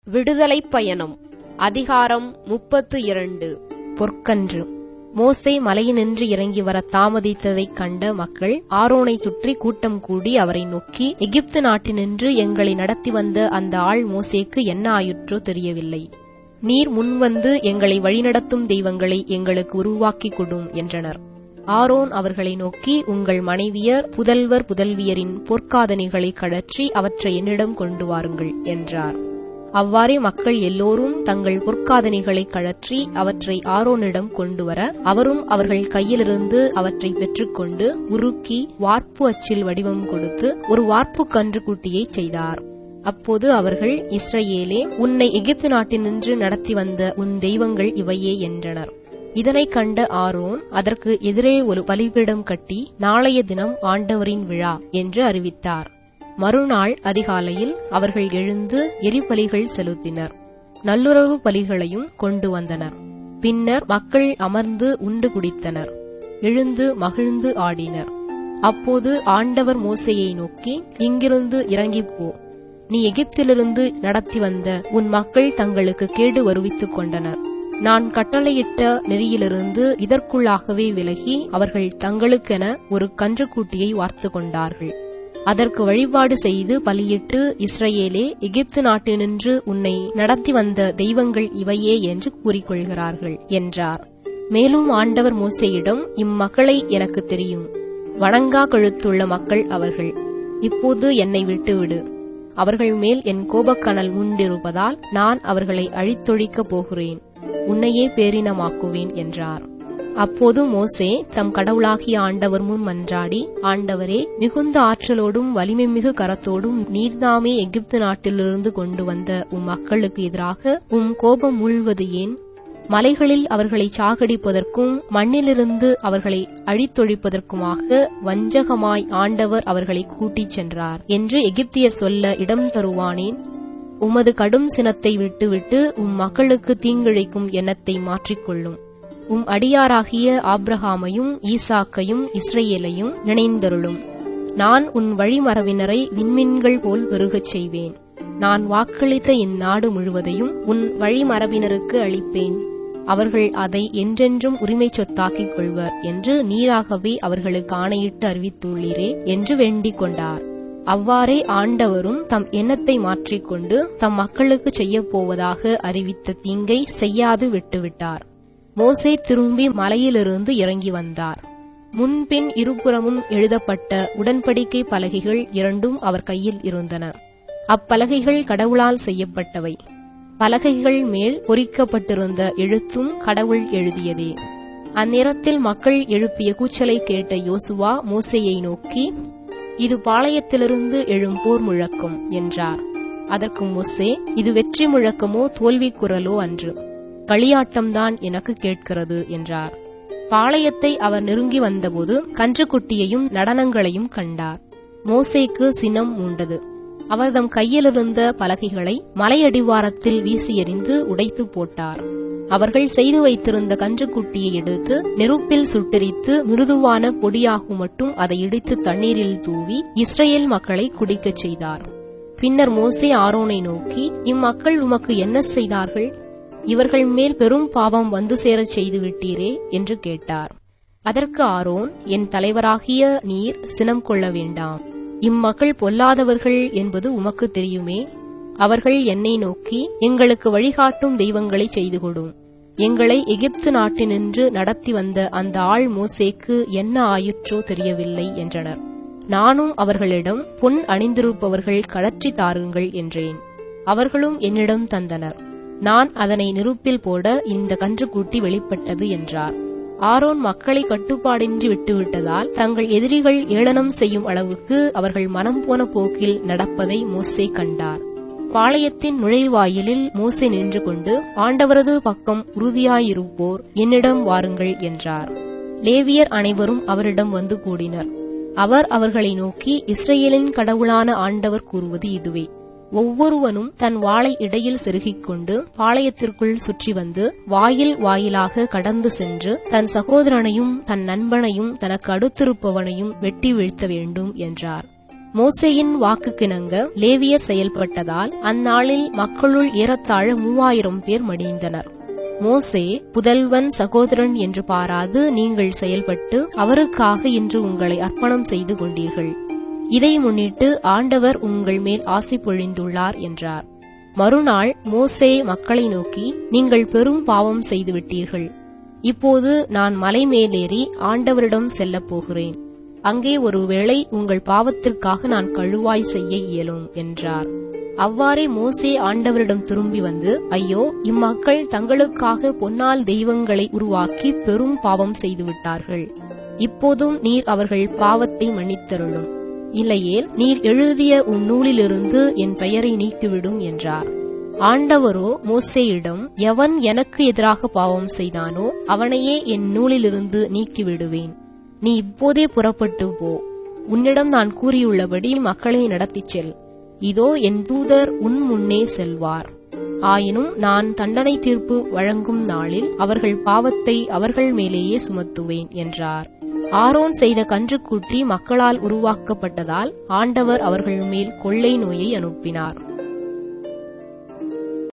விடுதலைப் பயணம் அதிகாரம் முப்பத்து இரண்டு பொற்கன்று மோசே மலையினின்று இறங்கி வர தாமதித்ததைக் கண்ட மக்கள் ஆரோனை சுற்றி கூட்டம் கூடி அவரை நோக்கி எகிப்து நாட்டினின்று எங்களை நடத்தி வந்த அந்த ஆள் மோசேக்கு என்ன ஆயுற்றோ தெரியவில்லை நீர் முன்வந்து எங்களை வழிநடத்தும் தெய்வங்களை எங்களுக்கு உருவாக்கிக் கொடும் என்றனர் ஆரோன் அவர்களை நோக்கி உங்கள் மனைவியர் புதல்வர் புதல்வியரின் பொற்காதணிகளை கழற்றி அவற்றை என்னிடம் கொண்டு வாருங்கள் என்றார் அவ்வாறே மக்கள் எல்லோரும் தங்கள் பொற்காதணிகளை கழற்றி அவற்றை ஆரோனிடம் கொண்டு வர அவரும் அவர்கள் கையிலிருந்து அவற்றை பெற்றுக்கொண்டு உருக்கி வார்ப்பு அச்சில் வடிவம் கொடுத்து ஒரு வார்ப்பு கன்று குட்டியை செய்தார் அப்போது அவர்கள் இஸ்ரவேலே உன்னை எகிப்து நாட்டினின்று நடத்தி வந்த உன் தெய்வங்கள் இவையே என்றனர் இதனை கண்ட ஆரோன் அதற்கு எதிரே ஒரு பலிபீடம் கட்டி நாளைய தினம் ஆண்டவரின் விழா என்று அறிவித்தார் மறுநாள் அதிகாலையில் அவர்கள் எழுந்து எரிபலிகள் செலுத்தினர் நல்லுறவு பலிகளையும் கொண்டு வந்தனர் பின்னர் மக்கள் அமர்ந்து உண்டு குடித்தனர் எழுந்து மகிழ்ந்து ஆடினர் அப்போது ஆண்டவர் மோசையை நோக்கி இங்கிருந்து இறங்கிப் போ நீ எகிப்திலிருந்து நடத்தி வந்த உன் மக்கள் தங்களுக்கு கேடு வருவித்துக் கொண்டனர் நான் கட்டளையிட்ட நெறியிலிருந்து இதற்குள்ளாகவே விலகி அவர்கள் தங்களுக்கென ஒரு கன்றுக்குட்டியை வார்த்து கொண்டார்கள் அதற்கு வழிபாடு செய்து பலியிட்டு இஸ்ரேலே எகிப்து நாட்டினின்று உன்னை நடத்தி வந்த தெய்வங்கள் இவையே என்று கூறிக்கொள்கிறார்கள் என்றார் மேலும் ஆண்டவர் மோசையிடம் இம்மக்களை எனக்கு தெரியும் வணங்கா கழுத்துள்ள மக்கள் அவர்கள் இப்போது என்னை விட்டுவிடு அவர்கள் மேல் என் கோபக்கனல் உண்டிருப்பதால் நான் அவர்களை அழித்தொழிக்கப் போகிறேன் உன்னையே பேரினமாக்குவேன் என்றார் அப்போது மோசே தம் கடவுளாகிய ஆண்டவர் முன் மன்றாடி ஆண்டவரே மிகுந்த ஆற்றலோடும் வலிமை மிகு கரத்தோடும் நீர்தாமே எகிப்து நாட்டிலிருந்து கொண்டு வந்த உம் மக்களுக்கு எதிராக உம் கோபம் மூழ்வது ஏன் மலைகளில் அவர்களை சாகடிப்பதற்கும் மண்ணிலிருந்து அவர்களை அழித்தொழிப்பதற்குமாக வஞ்சகமாய் ஆண்டவர் அவர்களை கூட்டிச் சென்றார் என்று எகிப்தியர் சொல்ல இடம் தருவானேன் உமது கடும் சினத்தை விட்டுவிட்டு உம் மக்களுக்கு தீங்கிழைக்கும் எண்ணத்தை மாற்றிக்கொள்ளும் உம் அடியாராகிய ஆப்ரஹாமையும் ஈசாக்கையும் இஸ்ரேலையும் நினைந்தருளும் நான் உன் வழிமரவினரை விண்மீன்கள் போல் பெருகச் செய்வேன் நான் வாக்களித்த இந்நாடு முழுவதையும் உன் வழிமரபினருக்கு அளிப்பேன் அவர்கள் அதை என்றென்றும் உரிமை சொத்தாக்கிக் கொள்வர் என்று நீராகவே அவர்களுக்கு ஆணையிட்டு அறிவித்துள்ளீரே என்று வேண்டிக் கொண்டார் அவ்வாறே ஆண்டவரும் தம் எண்ணத்தை மாற்றிக்கொண்டு தம் மக்களுக்கு செய்யப் போவதாக அறிவித்த தீங்கை செய்யாது விட்டுவிட்டார் மோசே திரும்பி மலையிலிருந்து இறங்கி வந்தார் முன்பின் இருபுறமும் எழுதப்பட்ட உடன்படிக்கை பலகைகள் இரண்டும் அவர் கையில் இருந்தன அப்பலகைகள் கடவுளால் செய்யப்பட்டவை பலகைகள் மேல் பொறிக்கப்பட்டிருந்த எழுத்தும் கடவுள் எழுதியதே அந்நேரத்தில் மக்கள் எழுப்பிய கூச்சலை கேட்ட யோசுவா மோசையை நோக்கி இது பாளையத்திலிருந்து எழும் போர் முழக்கம் என்றார் அதற்கு மோசே இது வெற்றி முழக்கமோ தோல்வி குரலோ அன்று களியாட்டம்தான் எனக்கு கேட்கிறது என்றார் பாளையத்தை அவர் நெருங்கி வந்தபோது கன்றுக்குட்டியையும் நடனங்களையும் கண்டார் மோசேக்கு சினம் உண்டது அவர் தம் கையிலிருந்த பலகைகளை மலையடிவாரத்தில் வீசி எறிந்து உடைத்து போட்டார் அவர்கள் செய்து வைத்திருந்த கன்றுக்குட்டியை எடுத்து நெருப்பில் சுட்டெரித்து மிருதுவான பொடியாகும் மட்டும் அதை இடித்து தண்ணீரில் தூவி இஸ்ரேல் மக்களை குடிக்கச் செய்தார் பின்னர் மோசே ஆரோனை நோக்கி இம்மக்கள் உமக்கு என்ன செய்தார்கள் இவர்கள் மேல் பெரும் பாவம் வந்து சேரச் செய்து விட்டீரே என்று கேட்டார் அதற்கு ஆரோன் என் தலைவராகிய நீர் சினம் கொள்ள வேண்டாம் இம்மக்கள் பொல்லாதவர்கள் என்பது உமக்கு தெரியுமே அவர்கள் என்னை நோக்கி எங்களுக்கு வழிகாட்டும் தெய்வங்களை செய்து கொடும் எங்களை எகிப்து நாட்டினின்று நடத்தி வந்த அந்த ஆள் மோசேக்கு என்ன ஆயுற்றோ தெரியவில்லை என்றனர் நானும் அவர்களிடம் பொன் அணிந்திருப்பவர்கள் கலற்றி தாருங்கள் என்றேன் அவர்களும் என்னிடம் தந்தனர் நான் அதனை நெருப்பில் போட இந்த கன்றுக்குட்டி வெளிப்பட்டது என்றார் ஆரோன் மக்களை கட்டுப்பாடின்றி விட்டுவிட்டதால் தங்கள் எதிரிகள் ஏளனம் செய்யும் அளவுக்கு அவர்கள் மனம் போன போக்கில் நடப்பதை மோசே கண்டார் பாளையத்தின் நுழைவாயிலில் மோசே நின்று கொண்டு ஆண்டவரது பக்கம் உறுதியாயிருப்போர் என்னிடம் வாருங்கள் என்றார் லேவியர் அனைவரும் அவரிடம் வந்து கூடினர் அவர் அவர்களை நோக்கி இஸ்ரேலின் கடவுளான ஆண்டவர் கூறுவது இதுவே ஒவ்வொருவனும் தன் வாளை இடையில் செருகிக் கொண்டு பாளையத்திற்குள் சுற்றி வந்து வாயில் வாயிலாக கடந்து சென்று தன் சகோதரனையும் தன் நண்பனையும் தனக்கு அடுத்திருப்பவனையும் வெட்டி வீழ்த்த வேண்டும் என்றார் மோசேயின் வாக்குக்கிணங்க லேவியர் செயல்பட்டதால் அந்நாளில் மக்களுள் ஏறத்தாழ மூவாயிரம் பேர் மடிந்தனர் மோசே புதல்வன் சகோதரன் என்று பாராது நீங்கள் செயல்பட்டு அவருக்காக இன்று உங்களை அர்ப்பணம் செய்து கொண்டீர்கள் இதை முன்னிட்டு ஆண்டவர் உங்கள் மேல் ஆசை பொழிந்துள்ளார் என்றார் மறுநாள் மோசே மக்களை நோக்கி நீங்கள் பெரும் பாவம் செய்துவிட்டீர்கள் இப்போது நான் மலை மேலேறி ஆண்டவரிடம் செல்லப் போகிறேன் அங்கே ஒருவேளை உங்கள் பாவத்திற்காக நான் கழுவாய் செய்ய இயலும் என்றார் அவ்வாறே மோசே ஆண்டவரிடம் திரும்பி வந்து ஐயோ இம்மக்கள் தங்களுக்காக பொன்னால் தெய்வங்களை உருவாக்கி பெரும் பாவம் செய்துவிட்டார்கள் இப்போதும் நீர் அவர்கள் பாவத்தை மன்னித்தருளும் இல்லையேல் நீர் எழுதிய உன் நூலிலிருந்து என் பெயரை நீக்கிவிடும் என்றார் ஆண்டவரோ மோசேயிடம் எவன் எனக்கு எதிராக பாவம் செய்தானோ அவனையே என் நூலிலிருந்து நீக்கிவிடுவேன் நீ இப்போதே புறப்பட்டு போ உன்னிடம் நான் கூறியுள்ளபடி மக்களை நடத்திச் செல் இதோ என் தூதர் உன் முன்னே செல்வார் ஆயினும் நான் தண்டனை தீர்ப்பு வழங்கும் நாளில் அவர்கள் பாவத்தை அவர்கள் மேலேயே சுமத்துவேன் என்றார் ஆரோன் செய்த கன்றுக்குட்டி மக்களால் உருவாக்கப்பட்டதால் ஆண்டவர் அவர்கள் மேல் கொள்ளை நோயை அனுப்பினார்